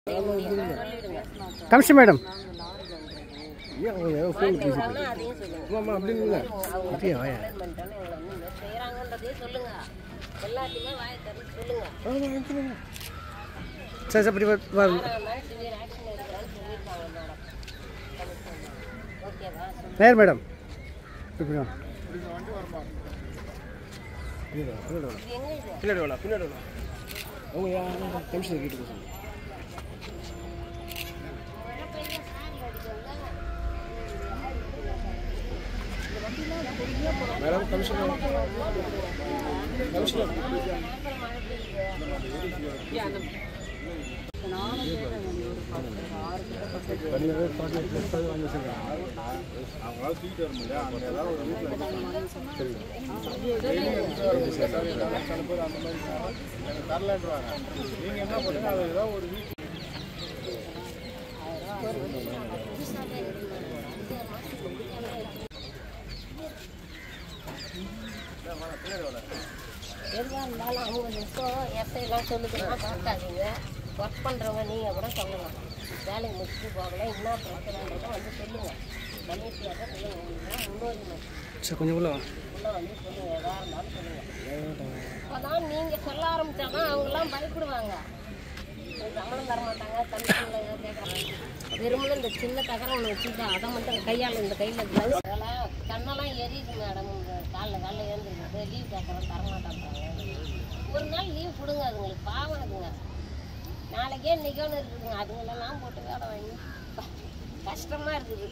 சொல்லிடுங்க commission madam ஏன் அவங்க ஏதோ ஃபோன் பேசி செய்றாங்கன்னா அதையும் சொல்லுங்க ஆமாம் அப்படின்னு இல்லை அவங்க அப்படியா வாயா complaint பண்ணிட்டாலும் இவங்க வந்து இந்த செய்றாங்கன்றதையும் சொல்லுங்க எல்லாத்தையுமே வாயை திறந்து சொல்லுங்க ஆமாம் சொல்லுங்க சரி சரி இப்படி வா- வா யாரா இருந்தாலும் சிவியர் ஆக்ஷன் எடுக்கிறான்னு சொல்லியிருக்காங்க மேடம் ஓகேவா நேர் மேடம் இப்படி வா. பின்னாடி வா, பின்னாடி வா. இது எங்க இது பின்னாடி வரலாம் பின்னாடி வரலாம் அவங்க யாரும் கமிஷனர் கேட்டு போக மேடம் கமிஷனர் கமிஷனர் தனியாகவே பாட்டி ப்ளஸ் வாங்கி வச்சுருக்காங்க அவங்களால தூக்கிட்டு வர முடியல அவங்க ஏதாவது ஒரு வீட்டில் சரி சில பேர் அந்த மாதிரி எனக்கு தரலன்றாங்க நீங்கள் என்ன பண்ணுங்க அதை ஏதாவது ஒரு வீட்டு எதுவாக இருந்தாலும் அவங்க நிமிஷம் எஸ்ஐலாம் சொல்லுதுன்னா பார்க்காதீங்க ஒர்க் பண்ணுறவங்க நீங்கள் கூட சொல்லலாம் வேலைக்கு முடிச்சுட்டு போகல என்ன பிரச்சனைன்றதை வந்து சொல்லுங்கள் மலேசியாட்ட சொல்லுங்கள் உங்களுக்கு முன்னோரிமை சரி கொஞ்சம் உள்ள வா உள்ள வந்து சொல்லுங்கள் எதாக இருந்தாலும் சொல்லுங்கள் அப்போதான் நீங்கள் சொல்ல ஆரம்பித்தாதான் அவங்கெல்லாம் பயப்படுவாங்க ஒரு சம்பளம் தர மாட்டாங்க கமிஷனில் ஏதோ கேட்குறாங்க வெறுமனே இந்த சின்ன தகரம் ஒன்று வச்சுட்டு அதை மட்டும் கையால் இந்த கையில் க்ளவுஸ் அதெல்லாம் கண்ணெல்லாம் எரியுது மேடம் இந்த காலைல காலைல ஏந்திருக்குது லீவ் கேட்குறோம் தர மாட்டாங்க ஒரு நாள் லீவ் கொடுங்க அதுங்களுக்கு பாவம் அதுங்க நாளைக்கே இன்னைக்கோன்னு இருக்குதுங்க அதுங்களெல்லாம் போட்டு வேலை வாங்கி கஷ்டமாக இருக்குது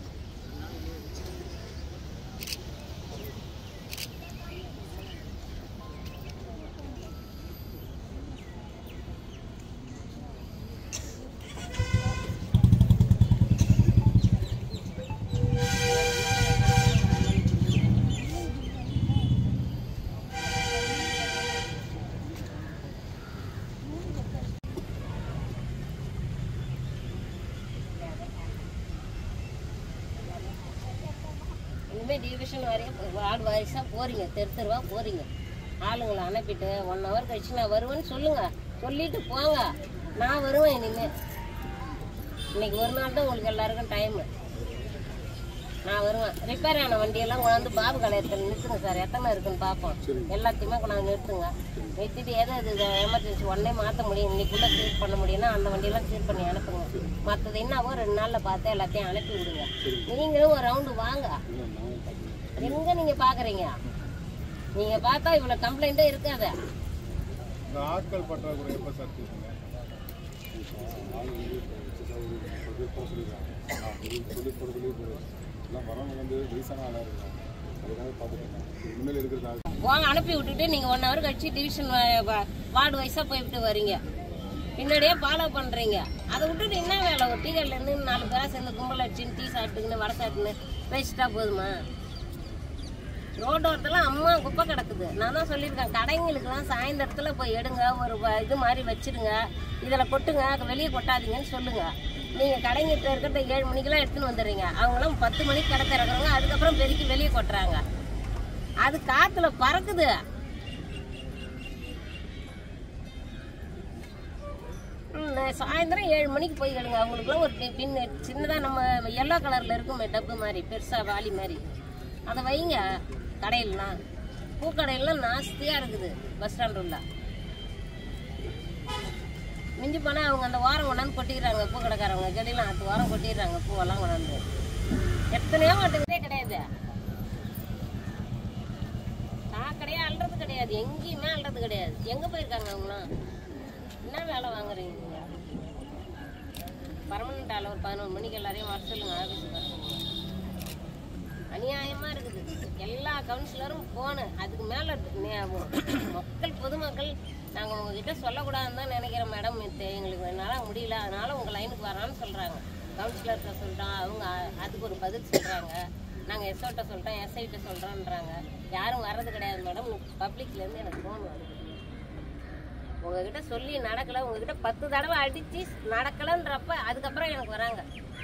இனிமேல் டிவிஷன் வரையும் வார்டு வாரிசாக போகிறீங்க தெரு தெருவாக போகிறீங்க ஆளுங்களை அனுப்பிட்டு ஒன் ஹவர் கழிச்சு நான் வருவேன்னு சொல்லுங்கள் சொல்லிட்டு போங்க நான் வருவேன் இனிமேல் இன்னைக்கு ஒரு நாள் தான் உங்களுக்கு எல்லாருக்கும் டைமு நான் வருவேன் ரிப்பேர் ஆன வண்டியெல்லாம் கொண்டாந்து பாபு கலையத்தில் நிறுத்துங்க சார் எத்தனை இருக்குன்னு பார்ப்போம் எல்லாத்தையுமே கொண்டாந்து நிறுத்துங்க நிறுத்திட்டு எது எது எமர்ஜென்சி உடனே மாற்ற முடியும் இன்னைக்குள்ளே க்ளியர் பண்ண முடியும்னா அந்த வண்டியெல்லாம் க்ளியர் பண்ணி அனுப்புங்க மற்றது என்னவோ ரெண்டு நாளில் பார்த்து எல்லாத்தையும் அனுப்பி விடுங்க நீங்களும் ஒரு ரவுண்டு வாங்க எங்கே நீங்கள் பார்க்குறீங்க நீங்கள் பார்த்தா இவ்வளோ கம்ப்ளைண்ட்டே இருக்காது இந்த ஆட்கள் பற்றாக்குறை எப்போ சார் தீர்க்குங்க எல்லாம் வரவங்க வந்து வயசான ஆளாக இருக்காங்க அதுக்காக பார்த்துருக்காங்க இனிமேல் இருக்கிறது ஆள் வாங்க அனுப்பி விட்டுட்டு நீங்கள் ஒன் ஹவர் கழிச்சு டிவிஷன் வார்டு வைஸாக போய்விட்டு வரீங்க பின்னாடியே ஃபாலோ பண்ணுறீங்க அதை விட்டுட்டு என்ன வேலை ஒரு டீக்கெட்ல இருந்து நாலு பேரா சேர்ந்து கும்பல் அடிச்சுன்னு டீ சாப்பிட்டுக்குன்னு வடை சாப்பிட்டுன்னு பேசிட்டா போதுமா ரோட்டோரத்தில் அம்மா குப்பை கிடக்குது நான் தான் சொல்லியிருக்கேன் கடைங்களுக்கெல்லாம் சாயந்தரத்தில் போய் எடுங்க ஒரு வ- இது மாதிரி வச்சிடுங்க இதில் கொட்டுங்க வெளியே கொட்டாதீங்கன்னு சொல்லுங்கள் நீங்கள் கடைங்க இருக்கிறத ஏழு மணிக்கெல்லாம் எடுத்துன்னு வந்துடுறீங்க அவங்களாம் பத்து மணிக்கு கடை திறக்குறாங்க அதுக்கப்புறம் பெருக்கி வெளியே கொட்டுறாங்க அது காத்துல பறக்குது ம், நான் சாயந்தரம் ஏழு மணிக்கு போய் கேளுங்க அவங்களுக்குலாம் ஒரு பி- பின் சின்னதாக நம்ம எல்லோ கலரில் இருக்குமே டப்பு மாதிரி பெருசாக வாளி மாதிரி அதை வைங்க கடையிலலாம் பூக்கடையிலாம் நாஸ்தியாக இருக்குது பஸ் ஸ்டாண்ட் உள்ள மிஞ்சி போனால் அவங்க அந்த வாரம் கொண்டாந்து கொட்டிக்கிறாங்க பூ கடைக்காரவங்க செடியெல்லாம் அடுத்த வாரம் கொட்டிடுறாங்க பூவெல்லாம் கொண்டாந்து எத்தனையோ மாட்டுக்கிறதே கிடையாது சாக்கடையே அல்றது கிடையாது எங்கேயுமே அல்றது கிடையாது எங்க போயிருக்காங்க அவங்களாம் என்ன வேலை வாங்குறீங்க நீங்க பர்மனண்ட் ஆள் ஒரு பதினொரு மணிக்கு எல்லாரையும் வர சொல்லுங்க ஆஃபீஸுக்கு வர சொல்லுங்க அநியாயமா இருக்குது எல்லா கவுன்சிலரும் போனு அதுக்கு மேல நே- மக்கள் பொதுமக்கள் நாங்க உங்ககிட்ட சொல்லக்கூடாதுன்னு தான் நினைக்கிறோம் மேடம் இது எங்களுக்கு என்னால முடியல அதனால உங்க லைனுக்கு வரான்னு சொல்றாங்க கவுன்சிலர்கிட்ட சொல்லிட்டோம் அவங்க அதுக்கு ஒரு பதில் சொல்றாங்க நாங்கள் எஸ்ஓட்ட சொல்லிட்டோம் எஸ்ஐட்ட சொல்கிறோன்றாங்க யாரும் வர்றது கிடையாது மேடம் பப்ளிக்லேருந்து எனக்கு ஃபோன் வருது உங்ககிட்ட சொல்லி நடக்கலை உங்ககிட்ட பத்து தடவை அடித்து நடக்கலைன்றப்ப அதுக்கப்புறம் எனக்கு வராங்க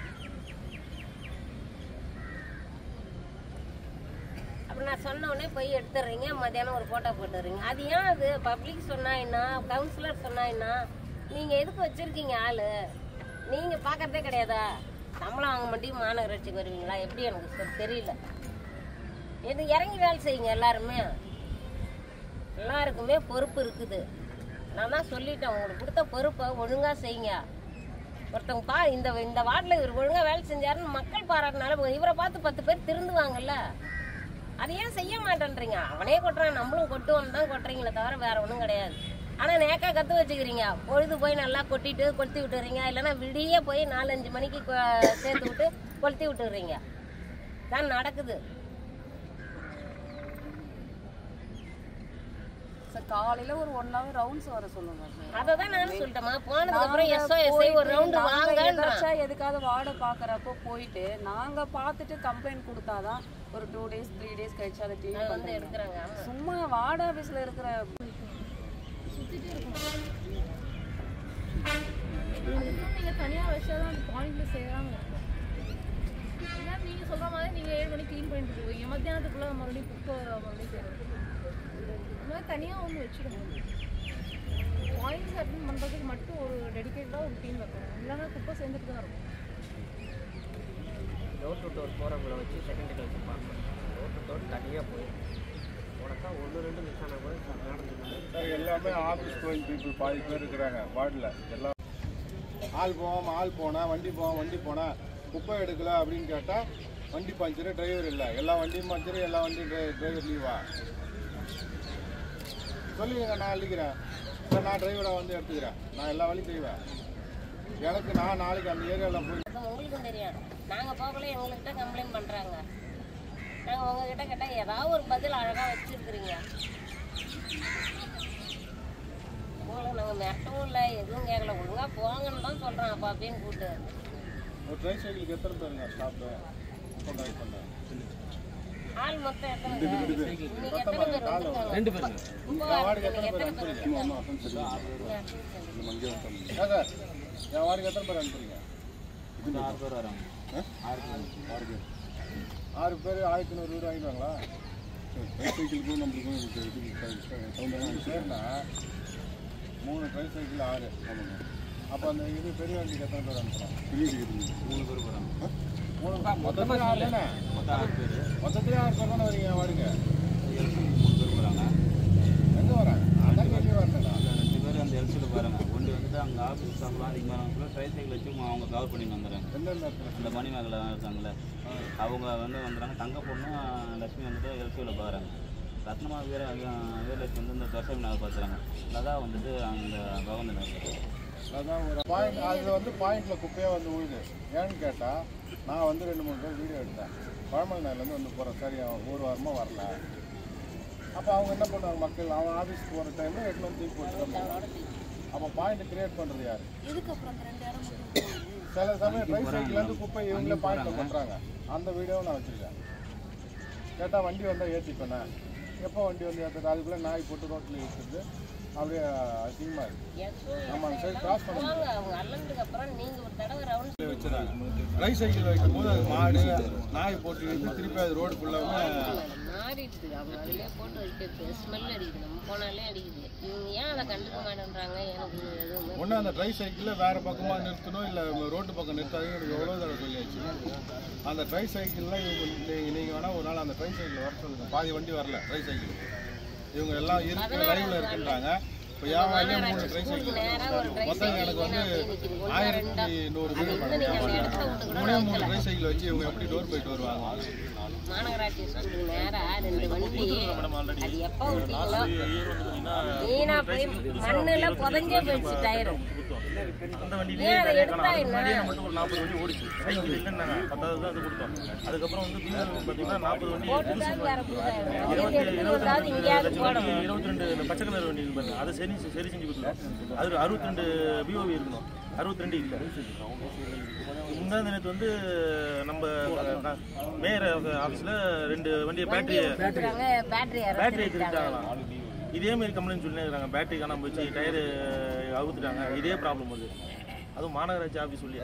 அப்படி நான் சொன்ன உடனே போய் எடுத்துடுறீங்க மத்தியானம் ஒரு ஃபோட்டோ போட்டுடுறீங்க அது ஏன் அது பப்ளிக் சொன்னா என்ன கவுன்சிலர் சொன்னா என்ன நீங்க எதுக்கு வச்சிருக்கீங்க ஆளு நீங்க பாக்குறதே கிடையாதா சம்பளம் வாங்க மாட்டேங்க மாநகராட்சிக்கு வருவீங்களா எப்படி எனக்கு தெ- தெரியல இது இறங்கி வேலை செய்யுங்க எல்லாருமே எல்லாருக்குமே பொறுப்பு இருக்குது நான் தான் சொல்லிட்டேன் உங்களுக்கு கொடுத்த பொறுப்பை ஒழுங்கா செய்யுங்க ஒருத்தவங்க பா இந்த இந்த வார்டில் இவர் ஒழுங்கா வேலை செஞ்சாருன்னு மக்கள் பாராட்டினால இவரை பார்த்து பத்து பேர் திருந்துவாங்கல்ல அதை ஏன் செய்ய மாட்டேன்றீங்க அவனே கொட்டுறான் நம்மளும் கொட்டுவோம் தான் கொட்டுறீங்களே தவிர வேற ஒன்றும் கிடையாது ஆனால் நேக்கா கற்று வச்சுக்கிறீங்க பொழுது போய் நல்லா கொட்டிட்டு கொளுத்தி விட்டுறீங்க இல்லைன்னா விடிய போய் நாலஞ்சு மணிக்கு கொ- சேர்த்து விட்டு கொளுத்தி விட்டுறீங்க தான் நடக்குது சார் காலையில ஒரு ஒன் ஹவர் ரவுண்ட்ஸ் வர சொல்லுங்க சார் அதை தான் நானும் சொல்லிட்டேமா போனதுக்கு அப்புறம் எஸ்ஓ எஸ்ஐ ஒரு போயிட்டு ரவுண்டு நாங்க வாங்கன்றான் எதாச்சா எதுக்காவது வார்டை பாக்குறப்போ போயிட்டு நாங்க பார்த்துட்டு கம்ப்ளைண்ட் கொடுத்தாதான் ஒரு டூ டேஸ் த்ரீ டேஸ் கழிச்சு அதை க்ளீன் வந்து பண்றோம் எடுக்கிறாங்க ஆமா சும்மா வார்டு ஆபீஸ்ல இருக்கிற நீங்க தனியா வச்சாதான் அந்த பாயிண்ட்ல செய்யறாங்க ஏன்னா நீங்க சொல்ற மாதிரி நீங்க ஏழு மணிக்கு க்ளீன் பண்ணிட்டு போவீங்க மத்தியானத்துக்குள்ள மறுபடியும் குப்பை மறுபடியும் செய்யறது இந்த மாதிரி தனியா ஒன்று வச்சிருக்கோம் பாயிண்ட்ஸ் அட்டன் பண்றதுக்கு மட்டும் ஒரு டெடிகேட்டடா ஒரு டீம் வைக்கணும் இல்லைன்னா குப்பை சேர்ந்துட்டு தான் இருக்கும் டோர் டு டோர் போகிறவங்கள வச்சு செகண்ட் வச்சு பார்க்கணும் டோர் டு டோர் தனியாக போய் உனக்கா ஒன்று ரெண்டு மிஸ் ஆனால் கூட நடந்துக்கணும் சார் எல்லாமே ஆஃபீஸ் கோயிங் பீப்புள் பாதி பேர் இருக்கிறாங்க வார்டில் எல்லாம் ஆள் போவோம் ஆள் போனா வண்டி போவோம் வண்டி போனா குப்பை எடுக்கல அப்படின்னு கேட்டால் வண்டி பஞ்சரு டிரைவர் இல்லை எல்லா வண்டியும் பஞ்சரு எல்லா வண்டியும் டிரைவர் லீவா சொல்லுங்க நான் அள்ளிக்கிறேன் இல்லை நான் டிரைவராக வந்து எடுத்துக்கிறேன் நான் எல்லா வேலையும் செய்வேன் எனக்கு நான் நாளைக்கு அந்த ஏரியாவில் போய் அது உங்களுக்கும் தெரியும் நாங்க போகல எங்ககிட்ட கம்ப்ளைண்ட் பண்றாங்க நாங்க உங்ககிட்ட கேட்டா ஏதாவது ஒரு பதில் அழகா வச்சிருக்கிறீங்க உங்களை நாங்க மிரட்டவும் இல்லை எதுவும் கேட்கல ஒழுங்கா போங்கன்னு தான் சொல்றோம் அப்பா அப்படின்னு கூப்பிட்டு ஒரு ட்ரை சைக்கிளுக்கு எத்தனை பேருங்க ஸ்டாப்பு இப்போ ட்ரை பண்ணேன் ஆள் மொத்தம் எத்தனை பேர்? இன்னைக்கு எத்தனை பேர் வந்திருக்காங்க ரெண்டு பேருங்க இப்போ வார்டுக்கு இன்னைக்கு எத்தனை எத்தனை பேர் பேர் அனுப்புறீங்க வந்திருக்காங்க ஏன் சார் என் வார்டுக்கு எத்தனை பேர் அனுப்புறீங்க ஆறு பேர் வராங்க ஆறு பேர் ஆறு பேர் ஆறு பேர் ஆயிரத்தி நூறு ரூபா வாங்கிடுவாங்களா ட்ரைசைக்கிளுக்கும் நம்மளுக்கும் சரிண்ணா மூணு ட்ரைசைக்கிள் ஆறு அப்போ அந்த இது பெரிய வண்டிக்கு எத்தனை பேர் அனுப்புகிறோம் பெரிய மூணு பேர் வராங்க மூணு மொத்தமாக ஆறு தானே மொத்தம் ஆறு பேர் மொத்தத்திலே ஆறு பேர் தானே வரீங்க வாடுங்க மூணு பேர் வராங்க எங்கே வராங்க அதான் கேள்வி வரலடா அந்த ரெண்டு பேர் அந்த எல்சியில் பாருங்க ஒன்று வந்துட்டு அங்கே ஆஃபீஸ் ஸ்டாஃப்லாம் அதிகமாக ட்ரை சைக்கிள் வச்சு அவங்க கவர் பண்ணி வந்துடுறாங்க எந்தெந்த இடத்துல அந்த மணிமேகலை இருக்காங்கல்ல அவங்க வந்து வந்துடுறாங்க தங்க பொண்ணு லட்சுமி வந்துட்டு எல்சியில் பாருங்க ரத்னமா வீர வீரலட்சுமி வந்து இந்த தோசை நகர் பார்த்துறாங்க லதா வந்துட்டு அந்த கவர்னர் அதான் ஒரு பாயிண்ட் அது வந்து பாயிண்ட்ல குப்பையாக வந்து விழுது ஏன்னு கேட்டால் நான் வந்து ரெண்டு மூணு பேர் வீடியோ எடுத்தேன் பழமல் நகர்லேருந்து வந்து போகிறேன் சரி அவன் ஒரு வாரமாக வரல அப்போ அவங்க என்ன பண்ணுவாங்க மக்கள் அவன் ஆஃபீஸ் போகிற டைமில் எட்டு வந்து தூக்கி போட்டு தான் போவாங்க. அப்போ பாயிண்ட் கிரியேட் பண்ணுறது யார் சில சமயம் ட்ரை சைக்கிள்லேருந்து குப்பை இவங்களே பாயிண்ட்டில் பண்ணுறாங்க அந்த வீடியோவை நான் வச்சுருக்கேன் கேட்டால் வண்டி வந்தால் ஏற்றிப்பேனே எப்போ வண்டி வந்து ஏற்றுறது அதுக்குள்ளே நாய் போட்டு ரோட்டில் ஏற்றுறது அப்படியே அசிங்கமாக இருக்குது எஸ்ஓ ஆமாம் அந்த சைடு கிராஸ் பண்ண போங்க அவங்க அல்லதுக்கு அப்புறம் நீங்க ஒரு தடவை ரவுண்ட் வச்சுறாங்க ட்ரை சைக்கிள் வைக்கும் போது அது மாடு நாய் போட்டு இழுத்து திருப்பி அது ரோடு ஃபுல்லாக மாறிடுது அவங்க அதிலே போட்டு வைக்கிறது ஸ்மெல் அடிக்குது நம்ம போனாலே அடிக்குது இவங்க ஏன் அதை கண்டுக்க மாட்டேன்றாங்க எனக்கு எதுவுமே ஒன்று அந்த ட்ரை சைக்கிளில் வேறு பக்கமாக நிறுத்தணும் இல்லை ரோட்டு பக்கம் நிறுத்தாதீங்க எனக்கு எவ்வளோ தடவை சொல்லியாச்சு அந்த ட்ரை சைக்கிளில் இவங்க நீங்கள் வேணால் ஒரு நாள் அந்த ட்ரை சைக்கிள் வர சொல்லுங்கள் பாதி வண்டி வரல ட்ரை சைக்கிள் இவங்க எல்லாம் இருக்கு லைவில் இருக்குன்றாங்க இப்போ என் வண்டியே மூணு ட்ரை சைக்கிள் நேரா ஒரு ட்ரை மொத்தம் எனக்கு வந்து ஆயிரத்தி நூறு பேர் இருப்பாங்க. மூணே மூணு ட்ரை சைக்கிள் வச்சு இவங்க எப்படி டோர் போயிட்டு வருவாங்க மாநகராட்சி ஸ்கூலுக்கு நேரா ரெண்டு வண்டி அது எப்போ விட்டீங்களோ வீணா போய் மண்ணுல புதஞ்சே போயிடுச்சு டயரு அந்த வண்டியிலே ஏன் அதை நிறைய எடுத்தா காணோம். என்ன? முன்னாடியே மட்டும் ஒரு நாற்பது வண்டி ஓடிச்சு சைக்கிள் இல்லைன்னாங்க பத்தாவது தான் அது கொடுத்தோம் அதுக்கப்புறம் வந்து பின்னாடி பார்த்தீங்கன்னா நாற்பது வண்டி போட்டுதான் வேற புதுசாக அங்கேருந்து எடுத்துட்டு வந்தாவது இங்கேயாவது போடணும் இருபத்தி ரெண்டு இந்த பச்சை கலர் வண்டி இருக்கு பாருங்க அதை சரி சரி செஞ்சு கொடுத்துருவோம் அது அறுபத்தி ரெண்டு பிஓவி இருக்கணும் அறுபத்தி ரெண்டு இல்லை முந்தா நேற்று வந்து நம்ம அஹ், மேயர் ஆஃபீஸில் ரெண்டு வண்டியை பேட்டரி கொடுக்குறாங்க பேட்டரி பேட்டரி இறக்கிட்டாங்க திருட்டாங்களாம் இதே மாதிரி கம்ப்ளைண்ட் சொல்லி இருக்காங்க பேட்டரி காணாம போச்சு டயரு அவுத்துட்டாங்க இதே ப்ராப்ளம் வருது அதுவும் மாநகராட்சி ஆஃபீஸ் சொல்லி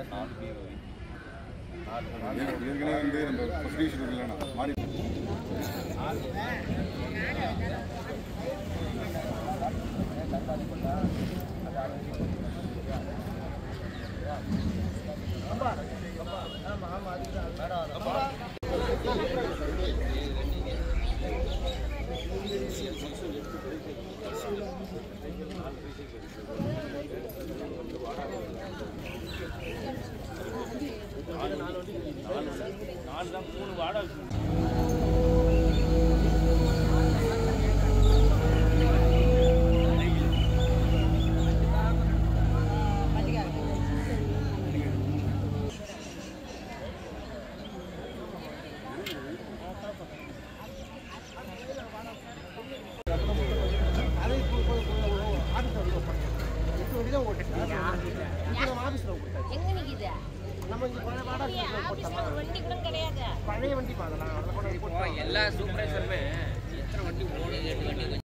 ஏற்கனவே வந்து நம்ம ப்ரொசீஜர் இல்லைண்ணா மாறி நாலு தான் மூணு வாடகை எங்க நிக்குது ஆபீஸ்ல ஒரு வண்டி கூட கிடையாது எல்லா சூப்பரேஸ்வருமே எத்தனை வண்டி போகணும்